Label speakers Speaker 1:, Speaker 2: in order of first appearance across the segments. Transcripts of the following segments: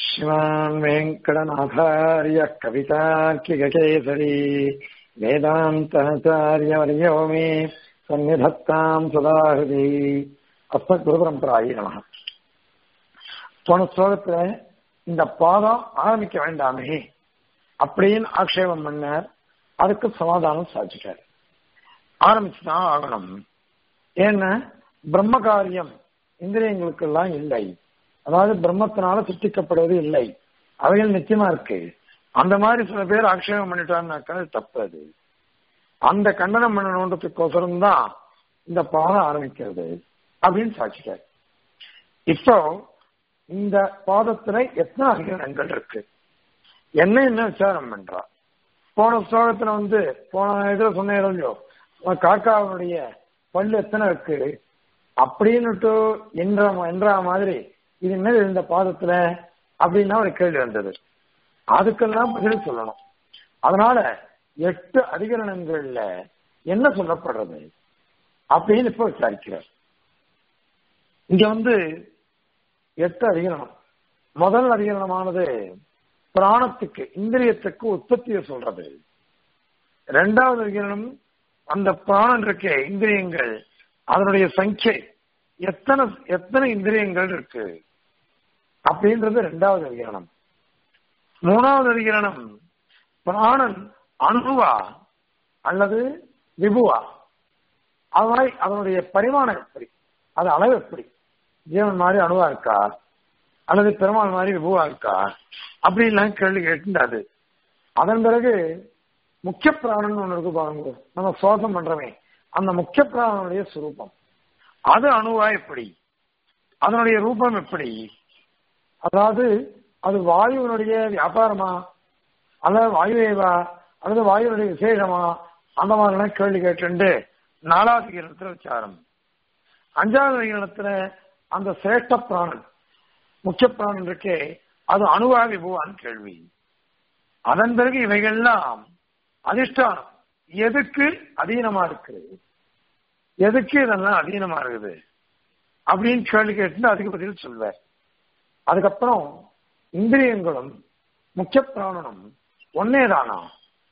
Speaker 1: श्रीमान् वेङ्कटनाथार्य कवितार्किककेसरी वेदान्ताचार्यवर्यो मे सन्निधत्ताम् सदा हृदि அஸ்மத் குருபரம்பராயி நமக போன ஸ்லோகத்துல இந்த பாதம் ஆரம்பிக்க வேண்டாமே அப்படின்னு ஆக்ஷேபம் பண்ணார் அதுக்கு சமாதானம் சாதிச்சிட்டார் ஆரம்பிச்சுதான் ஆகணும் ஏன்னா பிரம்ம காரியம் இந்திரியங்களுக்கு எல்லாம் இல்லை அதாவது பிரம்மத்தினால சிருஷ்டிக்கப்படுவது இல்லை அவைகள் நிச்சயமா இருக்கு அந்த மாதிரி சில பேர் ஆக்ஷேபம் பண்ணிட்டாங்கனாக்கா அது தப்பு அது அந்த கண்டனம் பண்ணணுன்றதுக்கோசரம் தான் இந்த பாடம் ஆரம்பிக்கிறது அப்படின்னு சாட்சிட்டார் இப்போ இந்த பாதத்துல எத்தனை அதிகரணங்கள் இருக்கு என்ன என்ன விசாரம் பண்றா போன ஸ்லோகத்துல வந்து போன இதுல சொன்னேன் இல்லையோ காக்காவுடைய பல்லு எத்தனை இருக்கு அப்படின்னுட்டு என்ற என்ற மாதிரி இது என்ன இந்த பாதத்துல அப்படின்னா ஒரு கேள்வி வந்தது அதுக்கெல்லாம் பதில் சொல்லணும் அதனால எட்டு அதிகரணங்கள்ல என்ன சொல்லப்படுறது அப்படின்னு இப்ப விசாரிக்கிறார் இங்க வந்து எட்டு அதிகரணம் முதல் அதிகரணமானது பிராணத்துக்கு இந்திரியத்துக்கு உற்பத்தியை சொல்றது ரெண்டாவது அதிகரணம் அந்த பிராணம் இருக்க இந்திரியங்கள் அதனுடைய சங்கை எத்தனை எத்தனை இந்திரியங்கள் இருக்கு அப்படின்றது ரெண்டாவது அதிகரணம் மூணாவது அதிகரணம் பிராணன் அணுவா அல்லது விபுவா அவாய் அதனுடைய பரிமாணம் எப்படி அது அளவு எப்படி ஜீவன் மாதிரி அணுவா இருக்கா அல்லது பெருமாள் மாதிரி விபுவா இருக்கா அப்படின்லாம் கேள்வி கேட்டுண்டாது அதன் பிறகு முக்கிய பிராணன் ஒண்ணு இருக்கு பாருங்க நம்ம சுவாசம் பண்றோமே அந்த முக்கிய பிராணனுடைய சுரூபம் அது அணுவா எப்படி அதனுடைய ரூபம் எப்படி அதாவது அது வாயுவினுடைய வியாபாரமா அல்லது வாயுவேவா அல்லது வாயுனுடைய விசேஷமா அந்த மாதிரிலாம் கேள்வி கேட்டு நாலாவது கிரணத்துல விசாரம் அஞ்சாவது கிரணத்துல அந்த சிரேஷ்ட பிராணன் முக்கிய பிராணன் இருக்கே அது அணுவா விபுவான்னு கேள்வி அதன் பிறகு இவைகள்லாம் அதிஷ்டானம் எதுக்கு அதீனமா இருக்குது எதுக்கு இதெல்லாம் அதீனமா இருக்குது அப்படின்னு கேள்வி கேட்டு அதுக்கு பதில் சொல்வார் அதுக்கப்புறம் இந்திரியங்களும் முக்கிய பிராணனும் ஒன்னேதானா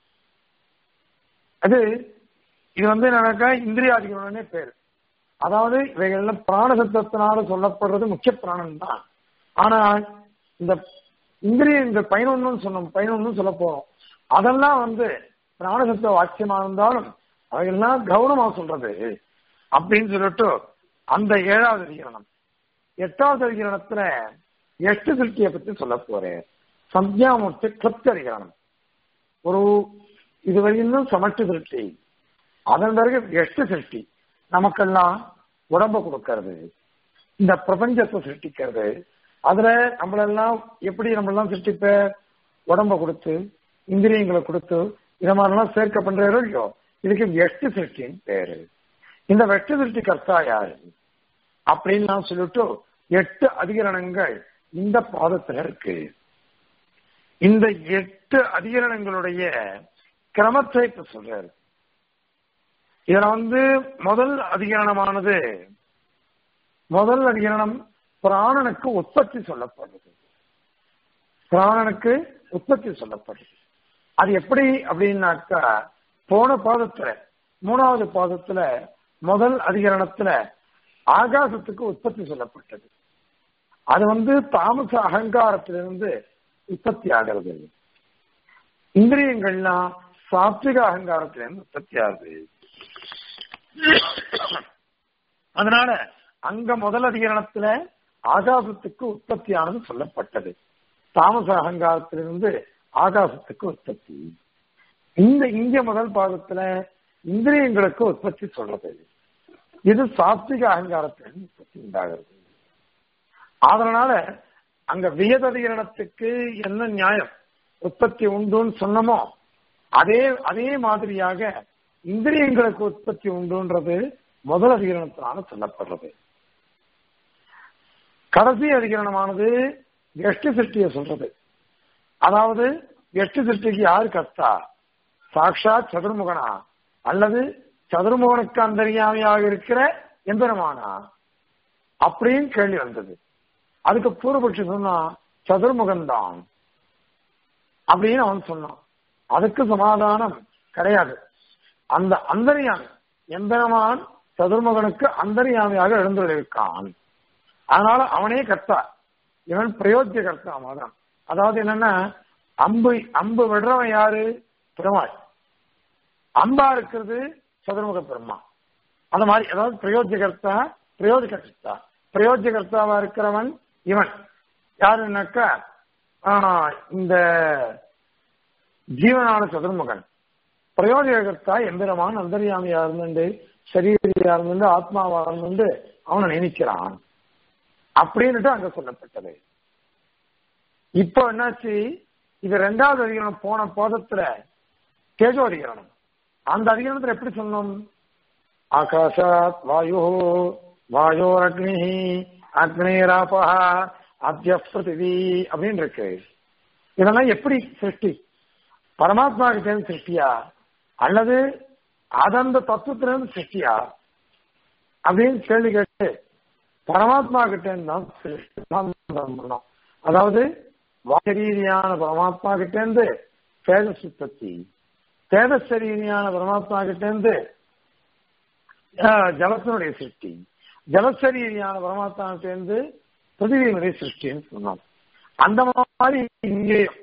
Speaker 1: அது இது வந்து என்னக்கா இந்திரியாதிகரணே பேர் அதாவது இவைகள்ல பிராணசத்தத்தினால சொல்லப்படுறது முக்கிய பிராணன் தான் ஆனால் இந்த இந்திரியங்கள் பதினொன்னு சொன்னோம் பதினொன்னு சொல்ல போறோம் அதெல்லாம் வந்து பிராணசத்த வாக்கியமா இருந்தாலும் அவைகள்லாம் கவனமா சொல்றது அப்படின்னு சொல்லிட்டு அந்த ஏழாவது அதிகரணம் எட்டாவது அதிகரணத்துல எட்டு சிருஷ்டியை பத்தி சொல்ல போறேன் சந்தியாமூர்த்தி கிளப்தி அதிகரணம் ஒரு இதுவரையிலும் சமட்டு சிருஷ்டி அதன் பிறகு எட்டு சிருஷ்டி நமக்கெல்லாம் உடம்ப கொடுக்கறது இந்த பிரபஞ்சத்தை சிருஷ்டிக்கிறது அதுல நம்மளெல்லாம் எப்படி நம்மளெல்லாம் சிருஷ்டிப்ப உடம்ப கொடுத்து இந்திரியங்களை கொடுத்து இத மாதிரிலாம் சேர்க்க பண்றாரோ இல்லையோ இதுக்கு வெஷ்டி சிருஷ்டின்னு பேரு இந்த வெஷ்டி சிருஷ்டி கர்த்தா யாரு அப்படின்னு நான் சொல்லிட்டு எட்டு அதிகரணங்கள் இந்த பாதத்துல இருக்கு இந்த எட்டு அதிகரணங்களுடைய கிரமத்தை இப்ப சொல்றாரு இதுல வந்து முதல் அதிகரணமானது முதல் அதிகரணம் பிராணனுக்கு உற்பத்தி சொல்லப்படுது பிராணனுக்கு உற்பத்தி சொல்லப்படுது அது எப்படி அப்படின்னாக்கா போன பாதத்துல மூணாவது பாதத்துல முதல் அதிகரணத்துல ஆகாசத்துக்கு உற்பத்தி சொல்லப்பட்டது அது வந்து தாமச அகங்காரத்திலிருந்து உற்பத்தி ஆகிறது இந்திரியங்கள்லாம் சாத்விக அகங்காரத்திலிருந்து உற்பத்தி ஆகுது அதனால அங்க முதல் அதிகரணத்துல ஆகாசத்துக்கு உற்பத்தியானது சொல்லப்பட்டது தாமச அகங்காரத்திலிருந்து ஆகாசத்துக்கு உற்பத்தி இந்த இங்க முதல் பாகத்துல இந்திரியங்களுக்கு உற்பத்தி சொல்றது இது சாத்விக அகங்காரத்திலிருந்து உற்பத்தி உண்டாகிறது அதனால அங்க வியததிகரணத்துக்கு என்ன நியாயம் உற்பத்தி உண்டுன்னு சொன்னமோ அதே அதே மாதிரியாக இந்திரியங்களுக்கு உற்பத்தி உண்டுன்றது முதல் அதிகரணத்தினால சொல்லப்படுறது கடைசி அதிகரணமானது எஷ்டி சிருஷ்டிய சொல்றது அதாவது எஷ்டி சிருஷ்டிக்கு யாரு கர்த்தா சாக்ஷா சதுர்முகனா அல்லது சதுர்முகனுக்கு அந்தரியாமையாக இருக்கிற எம்பெருமானா அப்படின்னு கேள்வி வந்தது அதுக்கு பூர்வபட்சி சொன்னா சதுர்முகன்தான் அப்படின்னு அவன் சொன்னான் அதுக்கு சமாதானம் கிடையாது அந்த அந்தரியாமி எம்பெருமான் சதுர்முகனுக்கு அந்தரியாமியாக எழுந்துள்ளிருக்கான் அதனால அவனே கர்த்தா இவன் பிரயோஜ்ய கர்த்தா மாதான் அதாவது என்னன்னா அம்பு அம்பு விடுறவன் யாரு பெருமாள் அம்பா இருக்கிறது சதுர்முக பெருமா அந்த மாதிரி அதாவது பிரயோஜகர்த்தா பிரயோஜகர்த்தா பிரயோஜகர்த்தாவா இருக்கிறவன் இவன் யாருன்னாக்கா ஆஹ், இந்த ஜீவனான சதுர்முகன் பிரயோஜகர்த்தா எம்பெருமான் அந்தரியாமியா இருந்துண்டு சரீரியா இருந்துண்டு ஆத்மாவா இருந்துண்டு அவனை நினைக்கிறான் அப்படின்னுட்டு அங்க சொல்லப்பட்டது இப்போ என்னாச்சு இது ரெண்டாவது அதிகரணம் போன போதத்துல தேஜோ அதிகரணம் அந்த அதிகரணத்துல எப்படி சொன்னோம் ஆகாஷாத் வாயு வாயோரக்னி அக்னேராபா அத்திய பிருத்திவி அப்படின்னு இருக்கு இதெல்லாம் எப்படி சிருஷ்டி பரமாத்மா கிட்ட இருந்து சிருஷ்டியா அல்லது அதந்த தத்துவத்திலிருந்து சிருஷ்டியா அப்படின்னு கேள்வி கேட்டு பரமாத்மா கிட்ட இருந்து தான் சிருஷ்டி தான் பண்ணோம் அதாவது வாசரீதியான பரமாத்மா கிட்ட இருந்து தேஜஸ் உற்பத்தி தேஜசரீதியான பரமாத்மா கிட்ட இருந்து ஆஹ், ஜலத்தினுடைய சிருஷ்டி ஜலசரீதியான பரமாத்மா கிட்ட இருந்து பிருத்திவியினுடைய சிருஷ்டின்னு சொன்னோம் அந்த மாதிரி இங்கேயும்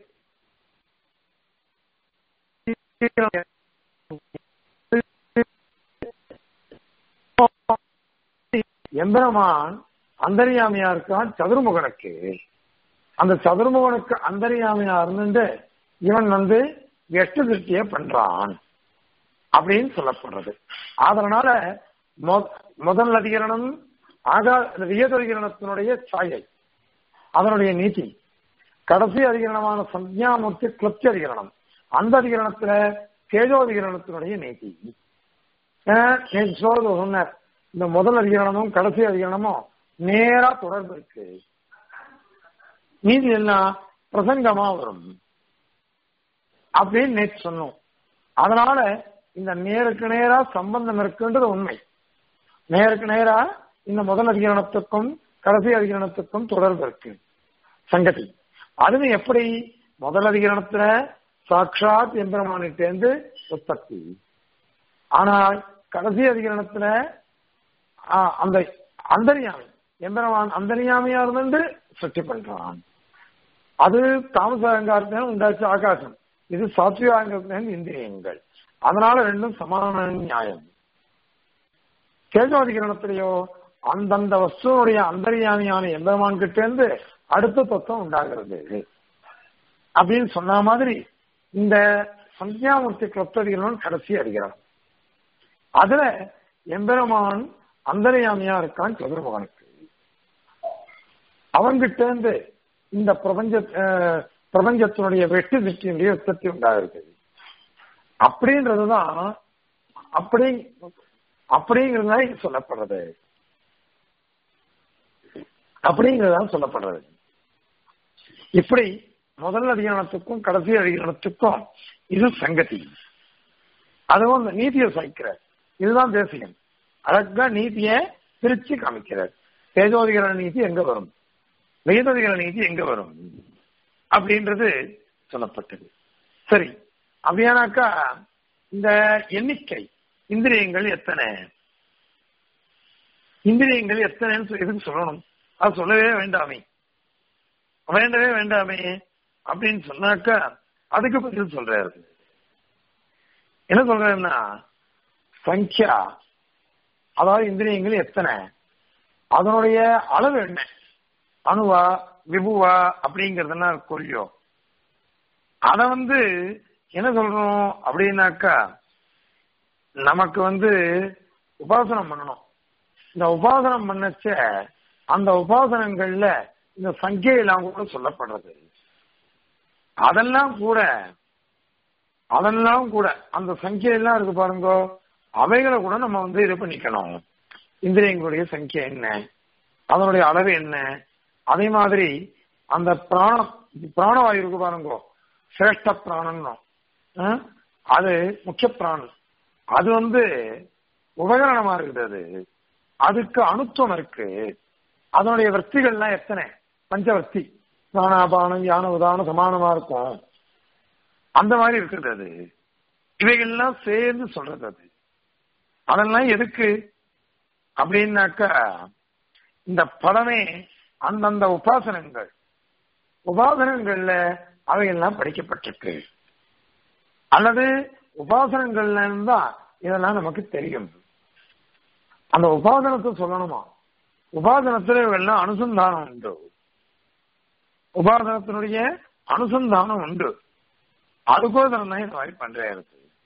Speaker 1: எம்பெருமான் அந்தரியாமியா இருக்கான் சதுர்முகனுக்கு அந்த சதுர்முகனுக்கு அந்தரியாமியா இருந்துட்டு இவன் வந்து எட்டு திருஷ்டிய பண்றான் அப்படின்னு சொல்லப்படுறது அதனால மொ- முதல் அதிகரணம் ஆகா வியததிகரணத்தினுடைய சாயை அதனுடைய நீதி கடைசி அதிகரணமான சஞ்ஞாமூர்த்தி கிளப்தி அதிகரணம் அந்த அதிகரணத்துல தேஜோதிகரணத்தினுடைய நீதி ஏன்னா, நேத்து சோழர் சொன்னார் இந்த முதல் அதிகரணமும் கடைசி அதிகரணமும் நேரா தொடர்பு இருக்கு நீதி எல்லாம் பிரசங்கமா வரும் அப்படின்னு நேற்று சொன்னோம் அதனால இந்த நேருக்கு நேரா சம்பந்தம் இருக்குன்றது உண்மை நேருக்கு நேரா இந்த முதல் அதிகரணத்துக்கும் கடைசி அதிகரணத்துக்கும் தொடர்பு இருக்கு சங்கதி அதுவும் எப்படி முதல் அதிகரணத்துல சாட்சாத் எம்பெருமானிட்டேந்து உற்பத்தி ஆனால் கடைசி அதிகரணத்துல ஆ, அந்த அந்தரியாமி எம்பெருமான் அந்தரியாமியா இருந்து சிருஷ்டி பண்றான் அது தாமச அகங்காரத்தின உண்டாச்சு ஆகாசம் இது சாத்விக அகங்காரத்தின இந்திரியங்கள் அதனால ரெண்டும் சமான நியாயம் கேஜோதிகரணத்திலேயோ அந்தந்த வஸ்துவனுடைய அந்தரியாமியான எம்பெருமான் கிட்ட இருந்து அடுத்த தத்துவம் உண்டாகிறது அப்படின்னு சொன்ன மாதிரி இந்த சந்தியாமூர்த்தி கிளப்ததிகரணம் கடைசி அதிகரணம் அதுல எம்பெருமான் அந்தரியாமியா இருக்கான் சதுர்மகனுக்கு அவன்கிட்ட இருந்து இந்த பிரபஞ்ச அஹ், பிரபஞ்சத்தினுடைய வெட்டு திருஷ்டியினுடைய உற்பத்தி உண்டாகிறது அப்படின்றதுதான் அப்படி அப்படிங்கிறதா இங்க சொல்லப்படுறது அப்படிங்கிறதா சொல்லப்படுறது இப்படி முதல் அதிகாரத்துக்கும் கடைசி அதிகாரத்துக்கும் இது சங்கதி அதுவும் அந்த நீதியை சாய்க்கிறார் இதுதான் தேசியம் அழகா நீதியை பிரிச்சு காமிக்கிறார் தேஜோதிகர நீதி எங்க வரும் வேதோதிகர நீதி எங்க வரும் அப்படின்றது சொல்லப்பட்டது சரி அப்படியானாக்கா இந்த எண்ணிக்கை இந்திரியங்கள் எத்தனை இந்திரியங்கள் எத்தனைன்னு சொல்லி எதுக்கு சொல்லணும் அது சொல்லவே வேண்டாமே வேண்டவே வேண்டாமே அப்படின்னு சொன்னாக்கா அதுக்கு பதில் சொல்றாரு என்ன சொல்றாருன்னா சங்கியா அதாவது இந்திரியங்கள் எத்தனை அதனுடைய அளவு என்ன அணுவா விபுவா அப்படிங்கறதுனா கொல்லியோ அத வந்து என்ன சொல்றோம் அப்படின்னாக்கா நமக்கு வந்து உபாசனம் பண்ணணும் இந்த உபாசனம் பண்ணச்ச அந்த உபாசனங்கள்ல இந்த சங்கையெல்லாம் கூட சொல்லப்படுறது அதெல்லாம் கூட அதெல்லாம் கூட அந்த சங்கியெல்லாம் இருக்கு பாருங்க அவைகளை கூட நம்ம வந்து இது பண்ணிக்கணும் இந்திரியங்களுடைய சங்கியா என்ன அதனுடைய அளவு என்ன அதே மாதிரி அந்த பிராணம் பிராணவாயு இருக்கு பாருங்க சிரேஷ்ட பிராணம் அது முக்கிய பிராணம் அது வந்து உபகரணமா இருக்குது அது அதுக்கு அணுத்துவம் இருக்கு அதனுடைய வர்த்திகள்லாம் எத்தனை பஞ்சவர்த்தி பிராணாபானம் யான உதானம் சமானமா இருக்கும் அந்த மாதிரி இருக்குது அது இவைகள்லாம் சேர்ந்து சொல்றது அது அதெல்லாம் எதுக்கு அப்படின்னாக்கா இந்த படமே அந்தந்த உபாசனங்கள் உபாசனங்கள்ல அவையெல்லாம் படிக்கப்பட்டிருக்கு அல்லது உபாசனங்கள்ல இருந்தா இதெல்லாம் நமக்கு தெரியும் அந்த உபாசனத்தை சொல்லணுமா உபாசனத்துல இவெல்லாம் அனுசந்தானம் உண்டு உபாசனத்தினுடைய அனுசந்தானம் உண்டு அதுக்கோசரம் தான் இந்த மாதிரி பண்றாரு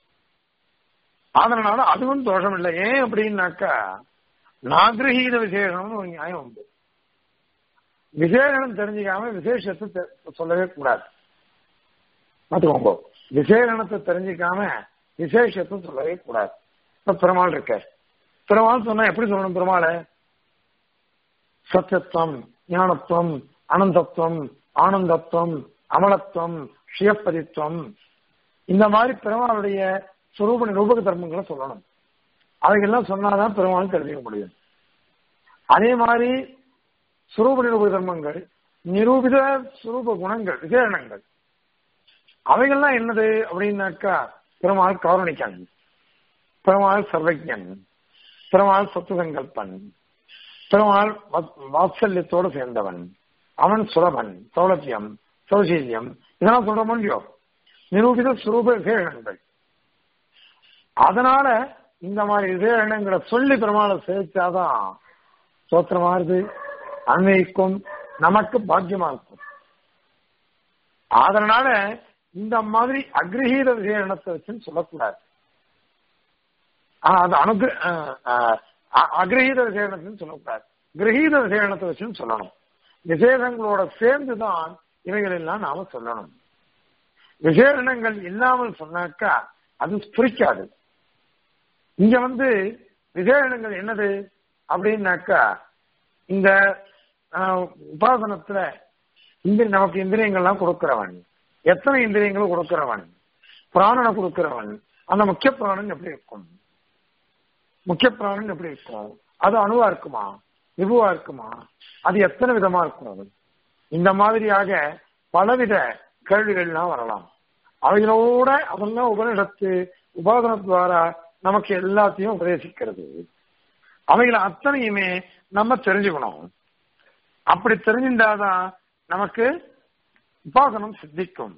Speaker 1: அதனால அதுவும் தோஷம் இல்லை ஏன் அப்படின்னாக்கா நாகிரகீத விசேஷம்னு ஒரு நியாயம் உண்டு விசேஷனம் தெரிஞ்சுக்காம விசேஷத்தை தெ- சொல்லவே கூடாது பார்த்துக்கோங்க விசேஷணத்தை தெரிஞ்சுக்காம விசேஷத்தை சொல்லவே கூடாது இப்ப பெருமாள் இருக்க பெருமாள் சொன்னா எப்படி சொல்லணும் பெருமாளை சத்தியத்துவம் ஞானத்துவம் அனந்தத்துவம் ஆனந்தத்துவம் அமலத்துவம் சுயப்பதித்துவம் இந்த மாதிரி பெருமாளுடைய சுரூப நிரூபக தர்மங்களை சொல்லணும் அவைகள்லாம் சொன்னாதான் பெருமாள் தெரிஞ்சுக்க முடியும் அதே மாதிரி சுரூப நிரூபக தர்மங்கள் நிரூபித சுரூப குணங்கள் விசேஷணங்கள் அவைகள்லாம் என்னது அப்படின்னாக்கா பெருமாள் கௌரணிக்கன் பெருமாள் சர்வஜன் பெருமாள் சத்துசங்கல்பன் பெருமாள் வத்- வாத்சல்யத்தோடு சேர்ந்தவன் அவன் சுரபன் சௌலபியம் சௌசீல்யம் இதெல்லாம் சொல்றோமோ இல்லையோ நிரூபித சுரூப விசேஷங்கள் அதனால இந்த மாதிரி விசேஷங்களை சொல்லி பெருமாளை சேர்த்தாதான் சோத்திரமாறுது அன்வைக்கும் நமக்கு பாக்கியமா இருக்கும் அதனால இந்த மாதிரி அக்ரஹீத விசேஷணத்தை வச்சுன்னு சொல்லக்கூடாது ஆனா, அது அனுகிர அஹ், அஹ், அ- அக்ரஹீத விசேஷணத்துன்னு சொல்லக்கூடாது கிரகீத விசேஷணத்தை வச்சுன்னு சொல்லணும் விசேஷங்களோட சேர்ந்துதான் இவைகள் எல்லாம் நாம சொல்லணும் விசேஷணங்கள் இல்லாமல் சொன்னாக்கா அது ஸ்பிரிக்காது இங்க வந்து விசேஷணங்கள் என்னது அப்படின்னாக்கா இந்த ஆஹ், உபாசனத்துல இந்த நமக்கு இந்திரியங்கள்லாம் கொடுக்கிறவன் எத்தனை இந்திரியங்களும் கொடுக்கிறவன் பிராணனை கொடுக்கிறவன் அந்த முக்கிய பிராணன் எப்படி இருக்கும் முக்கிய பிராணன் எப்படி இருக்கும் அது அணுவா இருக்குமா விபுவா இருக்குமா அது எத்தனை விதமா இருக்கும் அது இந்த மாதிரியாக பலவித கேள்விகள்லாம் வரலாம் அவைகளோட அதெல்லாம் உபனிடத்து உபாதனத்வாரா நமக்கு எல்லாத்தையும் உபதேசிக்கிறது அவைகளை அத்தனையுமே நம்ம தெரிஞ்சுக்கணும் அப்படி தெரிஞ்சிருந்தாதான் நமக்கு உபாசனம் சித்திக்கும்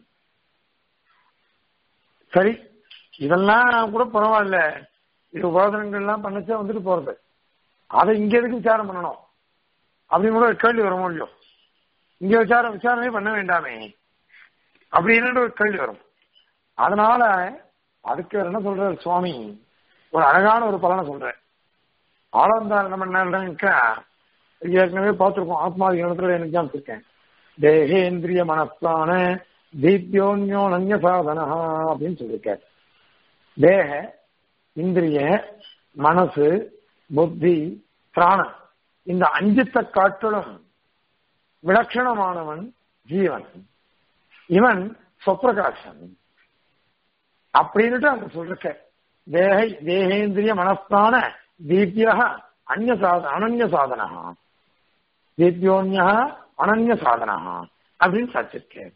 Speaker 1: சரி இதெல்லாம் கூட பரவாயில்ல இது உபாசனங்கள்லாம் பண்ணச்சா வந்துட்டு போறது அதை இங்க எதுக்கு விசாரம் பண்ணணும் அப்படின்னு கூட ஒரு கேள்வி வரும் இல்லையோ இங்க விசாரம் விசாரணை பண்ண வேண்டாமே அப்படின்னு ஒரு கேள்வி வரும் அதனால அதுக்கு அவர் என்ன சொல்றாரு சுவாமி ஒரு அழகான ஒரு பலனை சொல்றேன் ஆளந்தார் நம்ம என்னக்கா ஏற்கனவே பார்த்திருக்கோம் ஆத்மாதிகாரத்துல எனக்கு ஜாமிச்சிருக்கேன் தேகேந்திரிய மனஸ்தான தீப்யோன்யோ நன்ய சாதனா அப்படின்னு சொல்லியிருக்காரு தேக இந்திரிய மனசு புத்தி பிராணம் இந்த அஞ்சுத்த காட்டிலும் விலட்சணமானவன் ஜீவன் இவன் சொப்பிரகாசன் அப்படின்னுட்டு அங்க சொல்லிருக்க தேக தேகேந்திரிய மனஸ்தான தீபியா அந்நிய சாத அனன்ய சாதனா தீபியோன்யா அனன்ய சாதனா அப்படின்னு சாச்சிருக்கேன்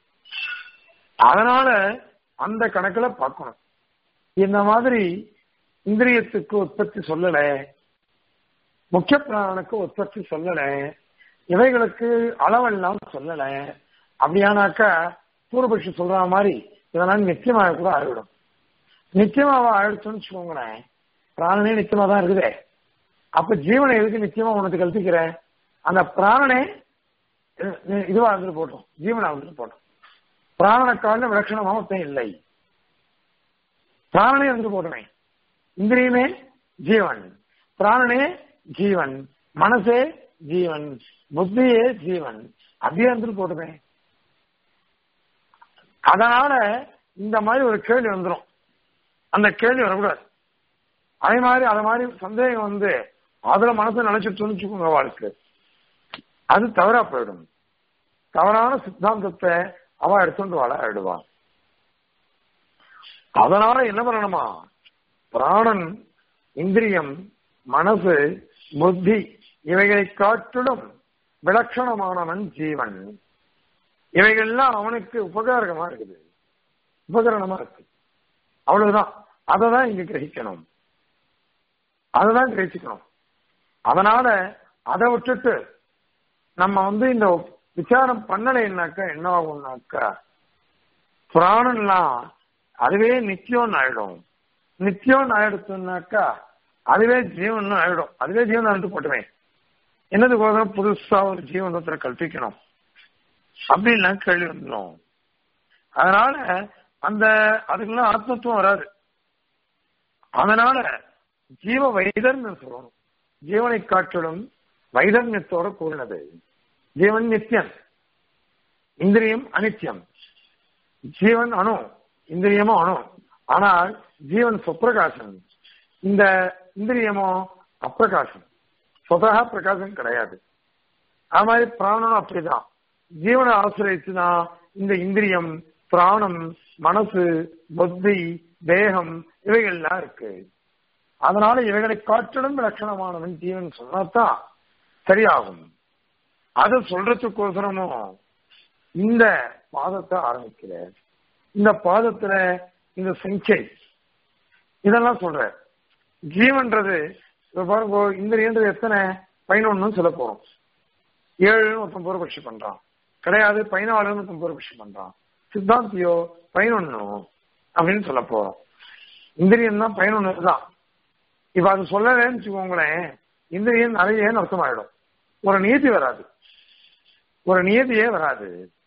Speaker 1: அதனால அந்த கணக்குல பார்க்கணும் இந்த மாதிரி இந்திரியத்துக்கு உற்பத்தி சொல்லல முக்கிய பிராணனுக்கு உற்பத்தி சொல்லல இவைகளுக்கு அளவெல்லாம் சொல்லல அப்படியானாக்கா பூர்வபட்சி சொல்ற மாதிரி இதெல்லாம் நிச்சயமாக கூட ஆகிவிடும் நிச்சயமாவா ஆயிடுச்சுன்னு வச்சுக்கோங்களேன் பிராணனே நிச்சயமா தான் இருக்குதே அப்ப ஜீவனை எதுக்கு நிச்சயமா உனக்கு கல்பிக்கிறேன் அந்த பிராணனே அஹ், இதுவா இருந்துட்டு போட்டோம் ஜீவனா இருந்துட்டு போட்டோம் பிராணன கால விலட்சணமாகத்தான் இல்லை பிராணனே இருந்துட்டு போட்டோமே இந்திரியமே ஜீவன் பிராணனே ஜீவன் மனசே ஜீவன் புத்தியே ஜீவன் அப்படியே இருந்துட்டு போட்டுமே அதனால இந்த மாதிரி ஒரு கேள்வி வந்துடும் அந்த கேள்வி வரக்கூடாது அதே மாதிரி அதே மாதிரி சந்தேகம் வந்து அதுல மனசை நினைச்சு துணிச்சுக்கோங்க வாழ்க்கை அது தவறா போயிடும் தவறான சித்தாந்தத்தை அவ எடுத்துட்டு வாழ ஆயிடுவான் அதனால என்ன பண்ணணுமா பிராணன் இந்திரியம் மனசு புத்தி இவைகளை காட்டிலும் விலட்சணமானவன் ஜீவன் இவைகள்லாம் அவனுக்கு உபகாரகமா இருக்குது உபகரணமா இருக்கு அவ்வளவுதான் அதை தான் இங்க கிரகிக்கணும் அதை தான் கிரகிச்சுக்கணும் அதனால அதை விட்டுட்டு நம்ம வந்து இந்த விசாரம் பண்ணலைன்னாக்கா என்ன ஆகும்னாக்கா புராணம்லாம் அதுவே நித்தியம் ஆயிடும் நித்தியம் ஆயிடுச்சுனாக்கா அதுவே ஜீவன் ஆயிடும் அதுவே ஜீவன் ஆயிட்டு போட்டுவேன் என்னது கோசம் புதுசா ஒரு ஜீவனத்துல கல்பிக்கணும் அப்படின்லாம் கேள்வி வந்துடும் அதனால அந்த அதுக்கெல்லாம் ஆத்மத்துவம் வராது அதனால ஜீவ வைதர்யம் சொல்லணும் ஜீவனை காட்டிலும் வைதர்யத்தோட கூடினது ஜீவன் நித்தியம் இந்திரியம் அனித்தியம் ஜீவன் அணு இந்திரியமும் அணு ஆனால் ஜீவன் சுப்பிரகாசம் இந்த இந்திரியமோ அப்பிரகாசம் சொதா பிரகாசம் கிடையாது அது மாதிரி பிராணனும் அப்படிதான் ஜீவனை ஆசிரியத்துதான் இந்த இந்திரியம் பிராணம் மனசு புத்தி தேகம் இவைகள்லாம் இருக்கு அதனால இவைகளை காற்றிலும் லட்சணமானவன் ஜீவன் சொன்னாதான் சரியாகும் அது சொல்றதுக்கோசரமும் இந்த பாதத்தை ஆரம்பிக்கிற இந்த பாதத்துல இந்த சங்கை இதெல்லாம் சொல்ற ஜீவன்றது இப்ப பாருங்க இந்திரியன்றது எத்தனை பதினொன்னு சொல்ல போறோம் ஏழுன்னு ஒருத்தன் பூர்வபட்சி பண்றான் கிடையாது பதினாலுன்னு ஒருத்தன் பூர்வபட்சி பண்றான் சித்தாந்தியோ பதினொன்னு அப்படின்னு சொல்ல போறோம் இந்திரியம் தான் பதினொன்னு தான் இப்ப அது சொல்லலன்னு வச்சுக்கோங்களேன் இந்திரியம் நிறையன்னு அர்த்தமாயிடும் ஒரு நீதி வராது ஒரு நியதியே வராது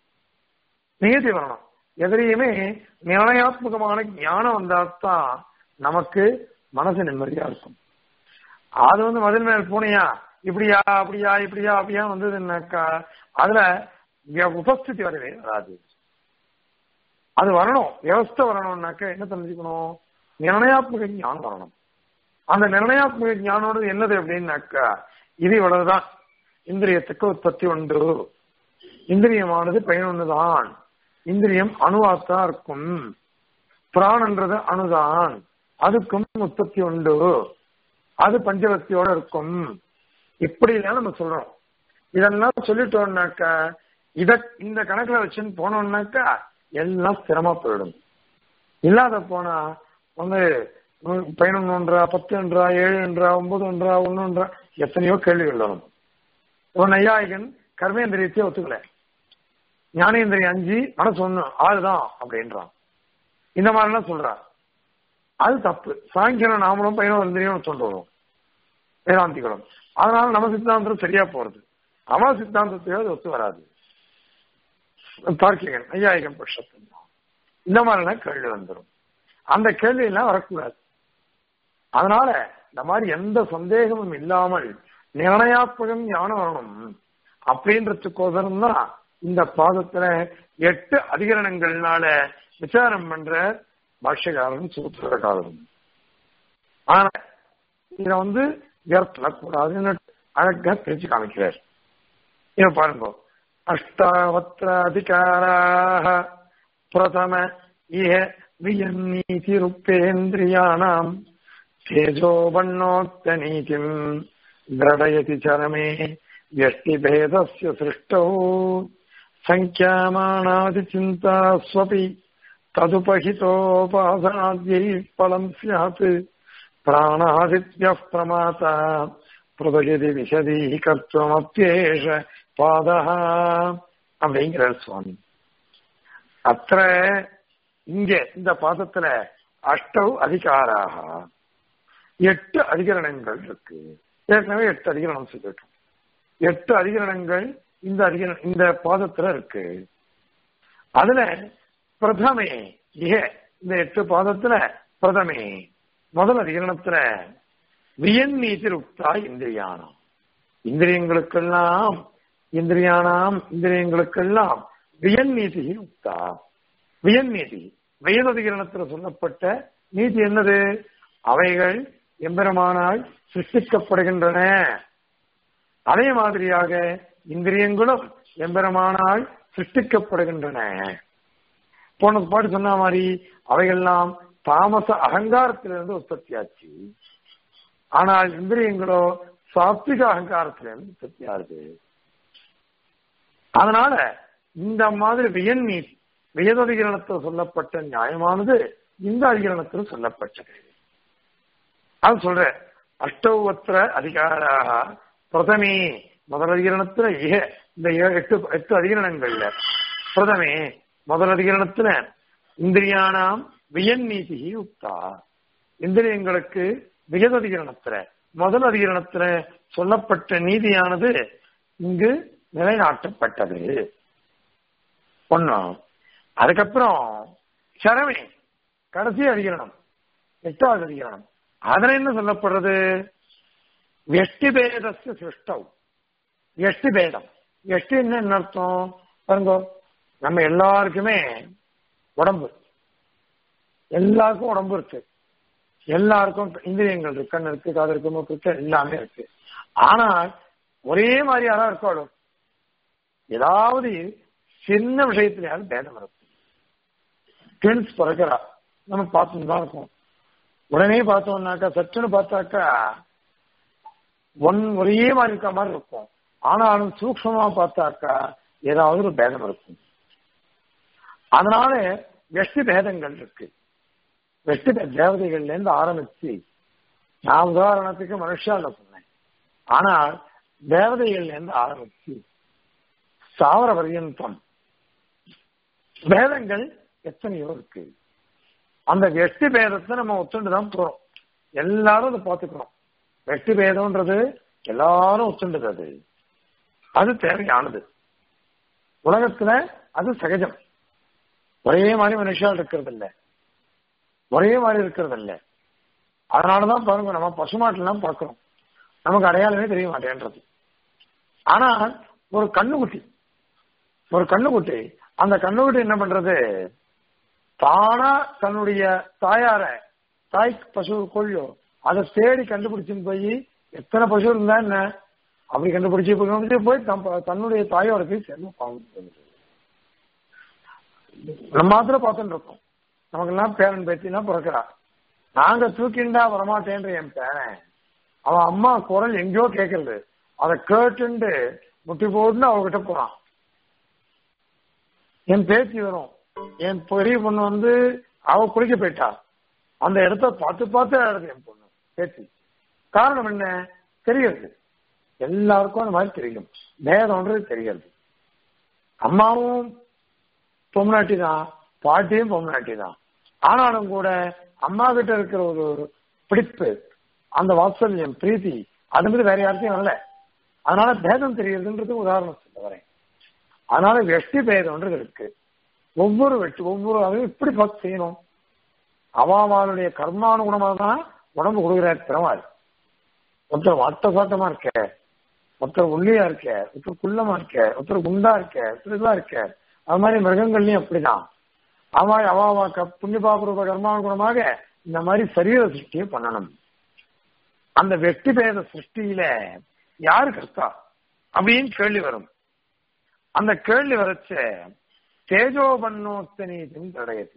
Speaker 1: நியதி வரணும் எதிரையுமே நிர்ணயாத்மகமான ஞானம் வந்தால்தான் நமக்கு மனசு நிம்மதியா இருக்கும் அது வந்து மதில் மேல் பூனையா இப்படியா அப்படியா இப்படியா அப்படியா வந்ததுன்னாக்கா அதுல உபஸ்திதி வரவே வராது அது வரணும் வியவஸ்தை வரணும்னாக்க என்ன தெரிஞ்சுக்கணும் நிர்ணயாத்மக ஞானம் வரணும் அந்த நிர்ணயாத்மக ஞானோடு என்னது அப்படின்னாக்கா இது இவ்வளவுதான் இந்திரியத்துக்கு உற்பத்தி உண்டு இந்திரியமானது பயனொன்னுதான் இந்திரியம் அணுவாத்தான் இருக்கும் பிராணன்றது அணுதான் அதுக்கும் உற்பத்தி உண்டு அது பஞ்சவத்தியோட இருக்கும் இப்படி எல்லாம் நம்ம சொல்றோம் இதெல்லாம் சொல்லிட்டோம்னாக்கா இத இந்த கணக்குல வச்சுன்னு போனோம்னாக்கா எல்லாம் ஸ்திரமா போயிடும் இல்லாத போனா வந்து பதினொன்றுன்றா பத்துன்றா ஏழுன்றா ஒன்பதுன்றா ஒன்னுன்றா எத்தனையோ கேள்விகள் வரும் ஒரு நையாயிகன் கர்மேந்திரியத்தையே ஒத்துக்கல ஞானேந்திரியம் அஞ்சு மனசு ஒண்ணு ஆளுதான் அப்படின்றான் இந்த மாதிரிலாம் சொல்றா அது தப்பு சாயங்காலம் நாமளும் பதினோரு இந்திரியம் சொல்றோம் வேதாந்திகளும் அதனால நம்ம சித்தாந்தம் சரியா போறது அவன் சித்தாந்தத்தையோ அது ஒத்து வராது தார்க்கிகன் ஐயாயிரம் பட்சத்து இந்த மாதிரிலாம் கேள்வி வந்துடும் அந்த கேள்வி எல்லாம் வரக்கூடாது அதனால இந்த மாதிரி எந்த சந்தேகமும் இல்லாமல் நிர்ணயாத்மகம் ஞானம் வரணும் அப்படின்றதுக்கோசரம் தான் இந்த பாதத்துல எட்டு அதிகரணங்கள்னால விசாரம் பண்ற பாஷ்யக்காரன் சூத்திரக்காரன் ஆனா இத வந்து வியர்த்தக்கூடாதுன்னு அழகா பேச்சு காமிக்கிறார் இத பாருங்க அஷ்டாவத்திர அதிகாராக பிரதம இஹ வியநீதிருப்பேந்திரியாணாம் तेजोबन्नोक्त नीतिम् द्रडयति चरमे व्यष्टिभेदस्य सृष्टौ सङ्ख्यामाणादिचिन्ता स्वपि तदुपहितोपासनाद्यै फलम् स्यात् प्राणादित्यः प्रमाता प्रदयति विशदीकर्तुमप्येष பாதः அப்படிங்கிறார் சுவாமி அத்த இங்க இந்த பாதத்துல அஷ்டவ் அதிகாராக எட்டு அதிகரணங்கள் இருக்கு ஏற்கனவே எட்டு அதிகரணம் சொல்லிட்டோம் எட்டு அதிகரணங்கள் இந்த அதிகர இந்த பாதத்துல இருக்கு அதுல பிரதமே ஏ இந்த எட்டு பாதத்துல பிரதமே முதல் அதிகரணத்துல வியன் நீதி உக்தா இந்திரியானம் இந்திரியங்களுக்கெல்லாம் இந்திரியானாம் இந்திரியங்களுக்கெல்லாம் வியன் நீதி உக்தா வியன் நீதி வேததிகரணத்தில் சொல்லப்பட்ட நீதி என்னது அவைகள் எம்பெருமானால் சிருஷ்டிக்கப்படுகின்றன அதே மாதிரியாக இந்திரியங்களும் எம்பெருமானால் சிருஷ்டிக்கப்படுகின்றன போன பாட்டு சொன்ன மாதிரி அவைகள்லாம் தாமச அகங்காரத்திலிருந்து உற்பத்தியாச்சு ஆனால் இந்திரியங்களோ சாத்விக அகங்காரத்திலிருந்து உற்பத்தியாகுது அதனால இந்த மாதிரி வியன் நீதி வியததிகரணத்தில் சொல்லப்பட்ட நியாயமானது இந்த அதிகரணத்தில் சொல்லப்பட்டது அது சொல்ற அஷ்டௌவத்திர அதிகாராக பிரதமே முதல் அதிகரணத்துல ஏ இந்த ஏ- எட்டு எட்டு அதிகரணங்கள்ல பிரதமே முதல் அதிகரணத்துல இந்திரியானாம் வியன் நீதி உக்தா இந்திரியங்களுக்கு வியத அதிகரணத்துல முதல் அதிகரணத்துல சொல்லப்பட்ட நீதியானது இங்கு நிலைநாட்டப்பட்டது ஒண்ணும் அதுக்கப்புறம் சரமே கடைசி அதிகரணம் எட்டாவது அதிகரணம் அதுல என்ன சொல்லப்படுறது வெஷ்டி பேதஸ்ய சிருஷ்டவ் எஷ்டி பேதம் எஷ்டி என்ன அர்த்தம் பாருங்க நம்ம எல்லாருக்குமே உடம்பு எல்லாருக்கும் உடம்பு இருக்கு எல்லாருக்கும் இந்திரியங்கள் இருக்கு கண் இருக்கு காது இருக்கு மூக்கு இருக்கு எல்லாமே இருக்கு ஆனால் ஒரே மாதிரியாதான் இருக்காளோ ஏதாவது சின்ன விஷயத்திலேயாவது பேதம் இருக்கும் ட்வின்ஸ் பிறக்கிறா நம்ம பார்த்துட்டு தான் இருக்கோம் உடனே பார்த்தோம்னாக்கா சற்றுன்னு பார்த்தாக்கா ஒன் ஒரே மாதிரி இருக்க மாதிரி இருக்கும் ஆனாலும் சூக்ஷமா பார்த்தாக்கா ஏதாவது ஒரு பேதம் இருக்கும் அதனால வெஷ்டி பேதங்கள் இருக்கு வெஷ்டி பே- தேவதைகள்ல இருந்து ஆரம்பிச்சு நான் உதாரணத்துக்கு மனுஷால சொன்னேன் ஆனால் தேவதைகள்ல இருந்து ஆரம்பிச்சு சாவர பரியந்தம் பேதங்கள் எத்தனையோ இருக்கு அந்த வெஷ்டி பேதத்தை நம்ம ஒத்துண்டு தான் போறோம் எல்லாரும் அதை பார்த்துக்கிறோம் வெஷ்டி பேதம்ன்றது எல்லாரும் ஒத்துண்டது அது அது தேவையானது உலகத்துல அது சகஜம் ஒரே மாதிரி மனுஷால் இருக்கிறது இல்ல ஒரே மாதிரி இருக்கிறது இல்ல அதனாலதான் பாருங்க நம்ம பசுமாட்டெல்லாம் பார்க்கிறோம் நமக்கு அடையாளமே தெரிய மாட்டேன்றது ஆனா ஒரு கண்ணுக்குட்டி ஒரு கண்ணுக்குட்டி அந்த கண்ணுக்குட்டி என்ன பண்றது தானா தன்னுடைய தாயார தாய் பசு கொள்ளியோ அதை தேடி கண்டுபிடிச்சுன்னு போய் எத்தனை பசு இருந்தா என்ன அப்படி கண்டுபிடிச்சு போய் கண்டுபிடிச்சு போய் தம்- தன்னுடைய தாயோட போய் சேர்ந்து பாவம் நம்ம மாத்திரம் பார்த்துட்டு இருக்கோம் நமக்கெல்லாம் பேரன் பேத்தினா பிறக்கிறா நாங்க தூக்கிண்டா வரமாட்டேன்ற என் பேரன் அவன் அம்மா குரல் எங்கேயோ கேட்கறது அதை கேட்டுண்டு முட்டி போட்டுன்னு அவகிட்ட போறான் என் பேத்தி வரும் என் பெரிய பொண்ணு வந்து அவ குளிக்க போயிட்டா அந்த இடத்த பார்த்து பார்த்து அழகு என் பொண்ணு பேத்தி காரணம் என்ன தெரியுது எல்லாருக்கும் அந்த மாதிரி தெரியும் பேதம்ன்றது தெரியுது அம்மாவும் பொம்னாட்டி தான் பாட்டியும் பொம்னாட்டி தான் ஆனாலும் கூட அம்மா கிட்ட இருக்கிற ஒரு ஒரு பிடிப்பு அந்த வாத்சல்யம் பிரீத்தி அது மாதிரி வேற யார்த்தையும் வரல அதனால பேதம் தெரியுதுன்றது உதாரணம் சொல்ல வரேன் அதனால வெஷ்டி பேதம்ன்றது இருக்கு ஒவ்வொரு வெட்டி ஒவ்வொரு அதையும் இப்படி பார்த்து செய்யணும் அவாவாளுடைய கர்மானுகுணமாக தான் உடம்பு கொடுக்குற திறமாறு ஒருத்தர் வாட்ட சாட்டமா இருக்க ஒருத்தர் ஒல்லியா இருக்க ஒருத்தர் குள்ளமா இருக்க ஒருத்தர் குண்டா இருக்க ஒருத்தர் இதா இருக்க அது மாதிரி மிருகங்கள்லயும் அப்படிதான் அவா அவாவா க- புண்ணிய பாபரூப கர்மானுகுணமாக இந்த மாதிரி சரீர சிருஷ்டியை பண்ணணும் அந்த வெட்டி பேத சிருஷ்டியில யாரு கர்த்தா அப்படின்னு கேள்வி வரும் அந்த கேள்வி வரச்ச தேஜோபன்னோத்தனீதின் தடையது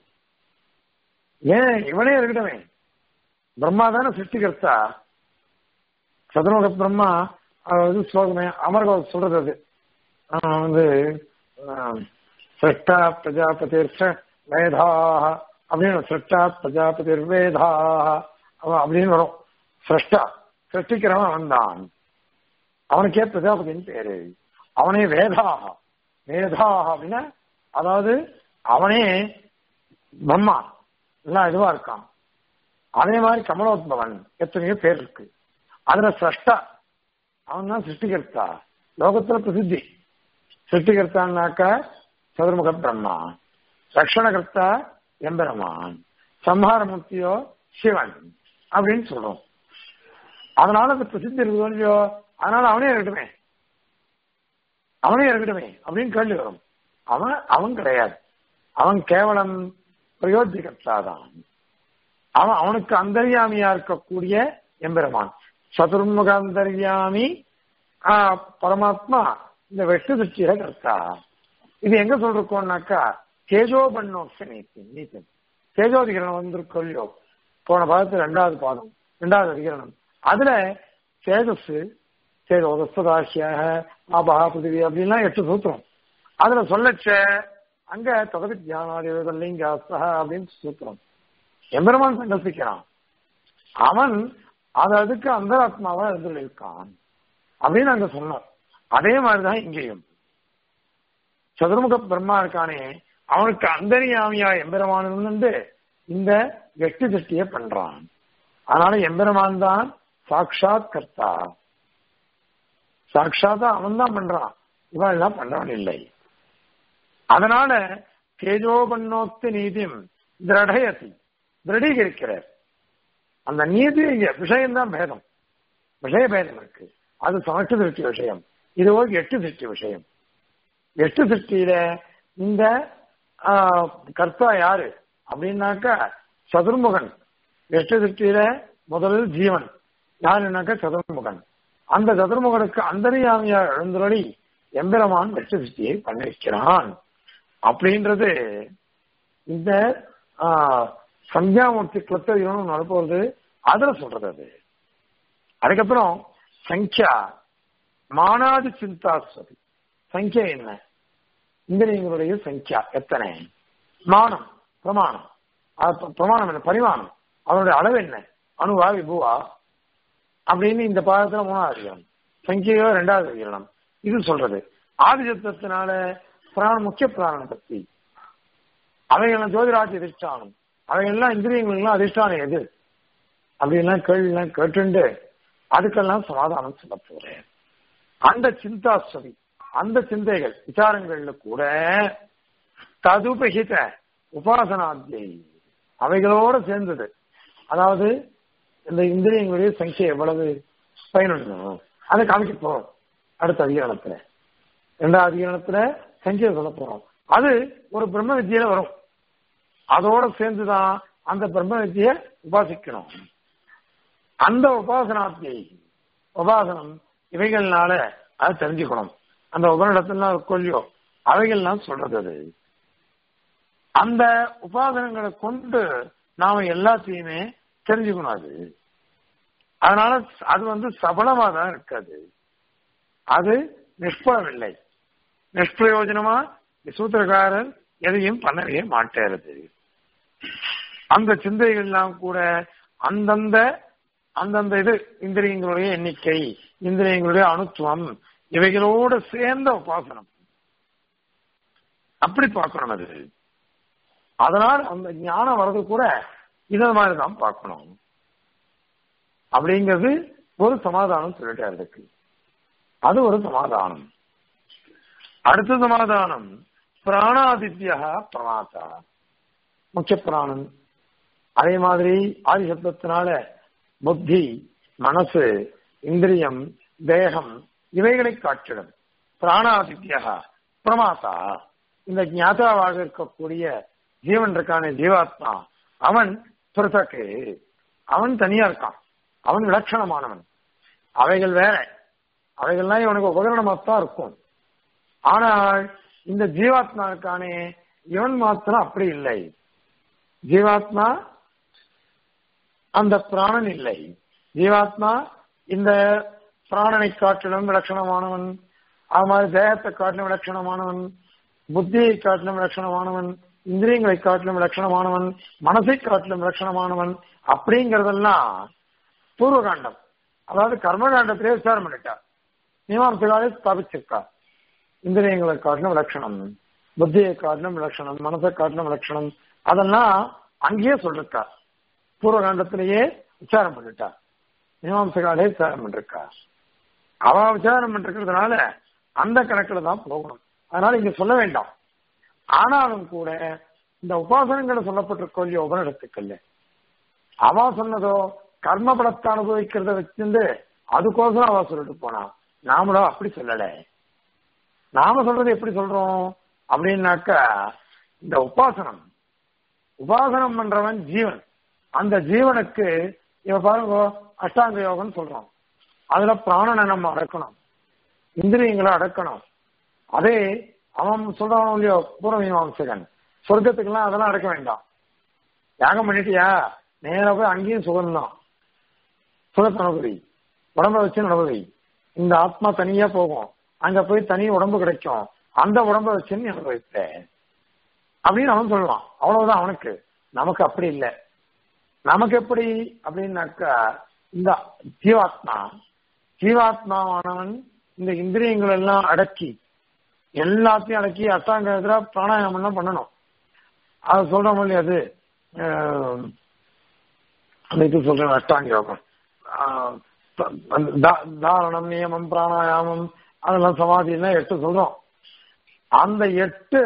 Speaker 1: ஏன் இவனே இருக்கட்டுமே பிரம்மா தானே சிருஷ்டிகர்த்தா சதுர்முக பிரம்மா அஹ், இது ஸ்லோகமே அமர்கோ சொல்றது அது அஹ், வந்து அஹ், சிருஷ்டா பிரஜாபதிர்ஷ வேதாக அப்படின்னு சிருஷ்டா பிரஜாபதிர் வேதாக அவன் அப்படின்னு வரும் சிருஷ்டா சிருஷ்டிக்கிறவன் அவன் தான் அவனுக்கே பிரஜாபதின்னு பேரு அவனே வேதாக வேதாக அப்படின்னா அதாவது அவனே பிரம்மா எல்லாம் இதுவா இருக்கான் அதே மாதிரி கமலோத்பவன் எத்தனையோ பேர் இருக்கு அதுல சிரஷ்டா அவன் தான் சிருஷ்டிகர்த்தா லோகத்துல பிரசித்தி சிருஷ்டிகர்த்தான்னாக்க சதுர்முக பிரம்மா ரக்ஷணகர்த்தா எம்பெருமான் சம்ஹாரமூர்த்தியோ சிவன் அப்படின்னு சொல்றோம் அதனால அந்த பிரசித்தி இருக்குதோ இல்லையோ அதனால அவனே இருக்கட்டுமே அவனே இருக்கட்டுமே அப்படின்னு கேள்வி வரும் அவன் அவன் கிடையாது அவன் கேவலம் பிரயோஜகர்த்தா தான் அவன் அவனுக்கு அந்தர்யாமியா இருக்கக்கூடிய எம்பெருமான் சதுர்முக அந்தர்யாமி ஆ, பரமாத்மா இந்த வெட்டு திருச்சியில கர்த்தா இது எங்க சொல்றோம்னாக்கா தேஜோபன்னோக்ஷ நீத்தி நீத்தன் தேஜோதிகரணம் வந்திருக்கோ இல்லையோ போன பாதத்து ரெண்டாவது பாதம் ரெண்டாவது அதிகரணம் அதுல தேஜஸ் தேஜோதஸ்தாசியாக ஆபஹா பிருத்திவி அப்படின்லாம் எட்டு சூத்திரம் அதுல சொல்லச்ச அங்க தகுதி தியானாதிபதிங்க அப்படின்னு சூத்திரம் எம்பெருமான் சங்கல்பிக்கிறான் அவன் அது அதுக்கு அந்தராத்மாவா இருந்து இருக்கான் அப்படின்னு அங்க சொன்னோம் அதே மாதிரிதான் இங்கேயும் சதுர்முக பிரம்மா இருக்கானே அவனுக்கு அந்தரியாமியா எம்பெருமான் இருந்து இந்த வெட்டு திருஷ்டிய பண்றான் அதனால எம்பெருமான் தான் சாட்சாத் கர்த்தா சாட்சாத்தா அவன் தான் பண்றான் இவன் எல்லாம் பண்றவன் இல்லை அதனால தேஜோபன்னோக்தி நீதியும் திரடயதி திருடீகரிக்கிறார் அந்த நீதி விஷயம்தான் பேதம் விஷய பேதம் இருக்கு அது சமஷ்டி திருஷ்டி விஷயம் இது ஒரு எட்டு திருஷ்டி விஷயம் எட்டு திருஷ்டியில இந்த கர்த்தா யாரு அப்படின்னாக்கா சதுர்முகன் எட்டு திருஷ்டியில முதலில் ஜீவன் யாருன்னாக்கா சதுர்முகன் அந்த சதுர்முகனுக்கு அந்தரியாமியா எழுந்தொழி எம்பெருமான் வெட்டு திருஷ்டியை பண்ணிருக்கிறான் அப்படின்றது இந்த சந்தியாமூர்த்தி கிளத்தரியும் நடப்பது அதுல சொல்றது அது அதுக்கப்புறம் சங்கியா மானாதி சிந்தாஸ்வதி சங்கியா என்ன இந்திரியங்களுடைய சங்கியா எத்தனை மானம் பிரமாணம் பிரமாணம் என்ன பரிமாணம் அதனுடைய அளவு என்ன அணுவா விபுவா அப்படின்னு இந்த பாதத்துல மூணாவது அதிகரணம் சங்கியோ ரெண்டாவது அதிகரணம் இது சொல்றது ஆதிசத்தினால பிராண முக்கிய பிராணனை பத்தி அவைகள் ஜோதிராட்சி அதிஷ்டானம் அவைகள்லாம் இந்திரியங்களுக்கெல்லாம் அதிஷ்டானம் எது அப்படின்லாம் கேள்விலாம் கேட்டுண்டு அதுக்கெல்லாம் சமாதானம் சொல்ல போறேன் அந்த சிந்தாஸ்வதி அந்த சிந்தைகள் விசாரங்கள்ல கூட ததுபகித உபாசனாத்தியை அவைகளோட சேர்ந்தது அதாவது இந்த இந்திரியங்களுடைய சங்கியை எவ்வளவு பயனுள்ளணும் அதை காமிக்க போறோம் அடுத்த அதிகாரத்துல ரெண்டாவது அதிகாரத்துல சங்கியை சொல்ல போறோம் அது ஒரு பிரம்ம வித்தியில வரும் அதோட சேர்ந்துதான் அந்த பிரம்ம வித்தியை உபாசிக்கணும் அந்த உபாசனாத்தியை உபாசனம் இவைகள்னால அதை தெரிஞ்சுக்கணும் அந்த உபனிடத்துல கொல்லியோ அவைகள்லாம் சொல்றது அது அந்த உபாசனங்களை கொண்டு நாம எல்லாத்தையுமே தெரிஞ்சுக்கணும் அது அதனால அது வந்து சபலமா தான் இருக்காது அது நிஷ்பலம் இல்லை நிஷ்பிரயோஜனமா சூத்திரக்காரர் எதையும் பண்ணவே மாட்டேறது அந்த சிந்தைகள்லாம் கூட அந்தந்த அந்தந்த இது இந்திரியங்களுடைய எண்ணிக்கை இந்திரியங்களுடைய அணுத்துவம் இவைகளோடு சேர்ந்த உபாசனம் அப்படி பார்க்கணும் அது அதனால் அந்த ஞானம் வர்றது கூட இத மாதிரி தான் பார்க்கணும் அப்படிங்கிறது ஒரு சமாதானம் சொல்லிட்டாரு அதுக்கு அது ஒரு சமாதானம் அடுத்த சமாதானம் பிராணாதித்யா பிரணாத்தா முக்கிய பிராணன் அதே மாதிரி ஆதி சப்தத்தினால புத்தி மனசு இந்திரியம் தேகம் இவைகளை காட்டிடும் பிராணாதித்யா பிரமாத்தா இந்த ஞாதாவாக இருக்கக்கூடிய ஜீவன் இருக்கான ஜீவாத்மா அவன் பிறத்தக்கு அவன் தனியா இருக்கான் அவன் விலட்சணமானவன் அவைகள் வேற அவைகள்லாம் இவனுக்கு உபகரணமாத்தான் இருக்கும் ஆனால் இந்த ஜீவாத்மா இருக்கானே இவன் மாத்திரம் அப்படி இல்லை ஜீவாத்மா அந்த பிராணன் இல்லை ஜீவாத்மா இந்த பிராணனை காட்டிலும் விலட்சணமானவன் அது மாதிரி தேகத்தை காட்டிலும் விலட்சணமானவன் புத்தியை காட்டிலும் விலட்சணமானவன் இந்திரியங்களை காட்டிலும் விலட்சணமானவன் மனசை காட்டிலும் விலட்சணமானவன் அப்படிங்கறதெல்லாம் பூர்வகாண்டம் அதாவது கர்மகாண்டத்திலே விசாரம் பண்ணிட்டார் மீமாம்சகாலே ஸ்தாபிச்சிருக்கா இந்திரியங்களை காட்டிலும் விலட்சணம் புத்தியை காட்டிலும் விலட்சணம் மனசை காட்டிலும் விலட்சணம் அதெல்லாம் அங்கேயே சொல்லிருக்கா பூர்வகாண்டத்திலேயே விசாரம் பண்ணிட்டா மீமாம்சகாலே விசாரம் பண்ணிருக்கா அவ விசாரம் பண்ணிருக்கிறதுனால அந்த கணக்குல தான் போகணும் அதனால இங்க சொல்ல வேண்டாம் ஆனாலும் கூட இந்த உபாசனங்களை சொல்லப்பட்டிருக்கோ இல்லையோ உபனிடத்துக்கல்ல அவ சொன்னதோ கர்ம பலத்தை அனுபவிக்கிறத வச்சிருந்து அதுக்கோசரம் அவ சொல்லிட்டு போனா நாமளும் அப்படி சொல்லல நாம சொல்றது எப்படி சொல்றோம் அப்படின்னாக்கா இந்த உபாசனம் உபாசனம் பண்றவன் ஜீவன் அந்த ஜீவனுக்கு இவ பாருங்க அஷ்டாங்க யோகம்னு சொல்றோம் அதுல பிராணனை நம்ம அடக்கணும் இந்திரியங்களை அடக்கணும் அதே அவன் சொல்றான் இல்லையோ பூர்வ மீமாம்சகன் சொர்க்கத்துக்கெல்லாம் அதெல்லாம் அடக்க வேண்டாம் யாகம் பண்ணிட்டியா நேரா போய் அங்கேயும் சுகம்தான் சுகத்தை அனுபவி உடம்ப வச்சு அனுபவி இந்த ஆத்மா தனியா போகும் அங்க போய் தனி உடம்பு கிடைக்கும் அந்த உடம்ப வச்சு நீ அனுபவித்த அப்படின்னு அவன் சொல்லுவான் அவ்வளவுதான் அவனுக்கு நமக்கு அப்படி இல்லை நமக்கு எப்படி அப்படின்னாக்கா இந்த ஜீவாத்மா ஜீவாத்மாவானவன் இந்த இந்திரியங்கள் எல்லாம் அடக்கி எல்லாத்தையும் அடக்கி அஷ்டாங்க பிராணாயாமம் பண்ணணும் அது சொல்ற மொழி அது அஹ், அந்த இது சொல்றேன் அஷ்டாங்க யோகம் ஆஹ், அந்த தா- தாரணம் நியமம் பிராணாயாமம் அதெல்லாம் சமாதி எல்லாம் எட்டு சொல்றோம் அந்த எட்டு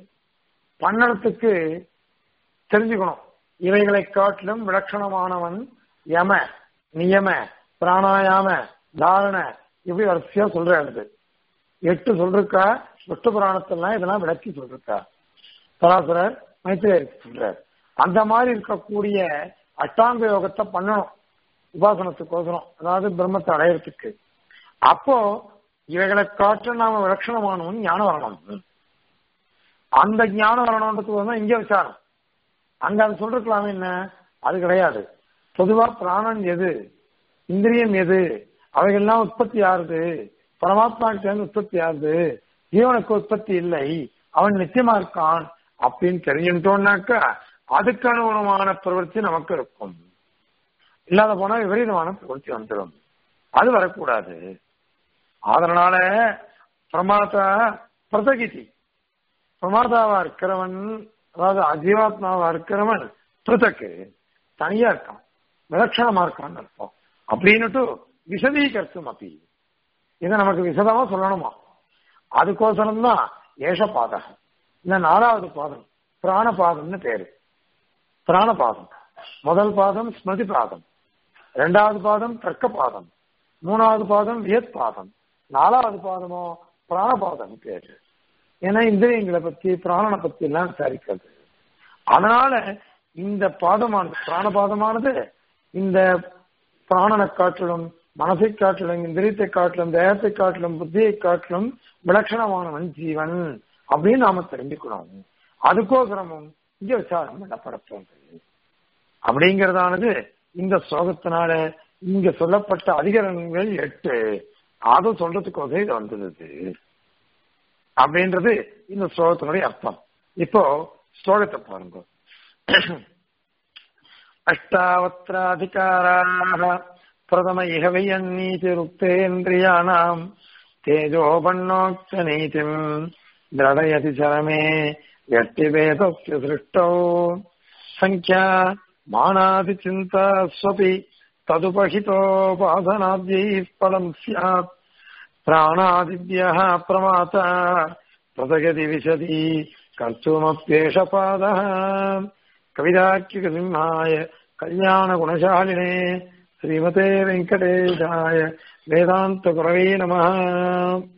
Speaker 1: பண்ணறதுக்கு தெரிஞ்சுக்கணும் இவைகளை காட்டிலும் விலட்சணமானவன் யம நியம பிராணாயாம தாரண இப்படி வரிசையா சொல்றாரு எட்டு சொல்றா விஷ்ணு புராணத்தெல்லாம் இதெல்லாம் விளக்கி சொல்றா பராசரர் மைத்திரேயருக்கு சொல்றார் அந்த மாதிரி இருக்கக்கூடிய அஷ்டாங்க யோகத்தை பண்ணணும் உபாசனத்துக்கோசரம் அதாவது பிரம்மத்தை அடையறதுக்கு அப்போ இவைகளை காற்று நாம விலட்சணமானவன் ஞானம் வரணும் அந்த ஞானம் வரணுன்றதுக்கு தான் இங்க விசாரம் அங்க அது சொல்லிருக்கலாமே என்ன அது கிடையாது பொதுவா பிராணன் எது இந்திரியம் எது அவைகள்லாம் உற்பத்தி ஆறுது பரமாத்மாவுக்கு சேர்ந்து உற்பத்தி ஆகுது ஜீவனுக்கு உற்பத்தி இல்லை அவன் நிச்சயமா இருக்கான் அப்படின்னு தெரிஞ்சுட்டோம்னாக்கா அதுக்கு அனுகுணமான பிரவൃத்தி நமக்கு இருக்கும் இல்லாத போனா விபரீதமான பிரவൃத்தி வந்துடும் அது வரக்கூடாது அதனால பிரமாதா பிரதகிதி பிரமாதாவா இருக்கிறவன் அதாவது அஜீவாத்மாவா இருக்கிறவன் பிரதக்கு தனியா இருக்கான் விலட்சணமா இருக்கான்னு அர்த்தம் அப்படின்னுட்டு விசதீகரித்தும் அப்படி இதை நமக்கு விசதமா சொல்லணுமா அதுக்கோசரம் தான் ஏஷ பாதகம் இந்த நாலாவது பாதம் பிராண பாதம்னு பேரு பிராண பாதம் முதல் பாதம் ஸ்மிருதி பாதம் இரண்டாவது பாதம் தர்க்க பாதம் மூணாவது பாதம் வியத் பாதம் நாலாவது பாதமோ பிராண பாதம் பேரு ஏன்னா இந்திரியங்களை பத்தி பிராணனை பத்தி எல்லாம் விசாரிக்கிறது அதனால இந்த பாதமானது பிராண பாதமானது இந்த பிராணனை காட்டிலும் மனசை காட்டிலும் இந்திரியத்தை காட்டிலும் தேகத்தை காட்டிலும் புத்தியை காட்டிலும் விலட்சணமானவன் ஜீவன் அப்படின்னு நாம தெரிஞ்சுக்கணும் அதுக்கோசரமும் இங்க விசாரம் பண்ணப்பட தோன்றது அப்படிங்கறதானது இந்த ஸ்லோகத்தினால இங்க சொல்லப்பட்ட அதிகரணங்கள் எட்டு அதை சொல்றதுக்கோசரம் இது வந்தது அப்படின்றது இந்த ஸ்லோகத்தினுடைய அர்த்தம் இப்போ ஸ்லோகத்தை பாருங்க அஷ்டாவத்திராதிகாராக பிரதம இக வையன்னீதிருக்தேந்திரியாணாம் தேஜோபன்னோக்த நீதிம் திரடயதி சரமே व्यक्तिभेदस्य सृष्टौ सङ्ख्या मानादि चिन्ता स्वपि तदुपहितोपासनाद्यैः फलम् स्यात् प्राणादिभ्यः प्रमाता प्रसगति विशति कर्तुमप्येष पादः कविदाख्यकसिंहाय कल्याणगुणशालिने श्रीमते वेङ्कटेशाय वेदान्तगुरवे नमः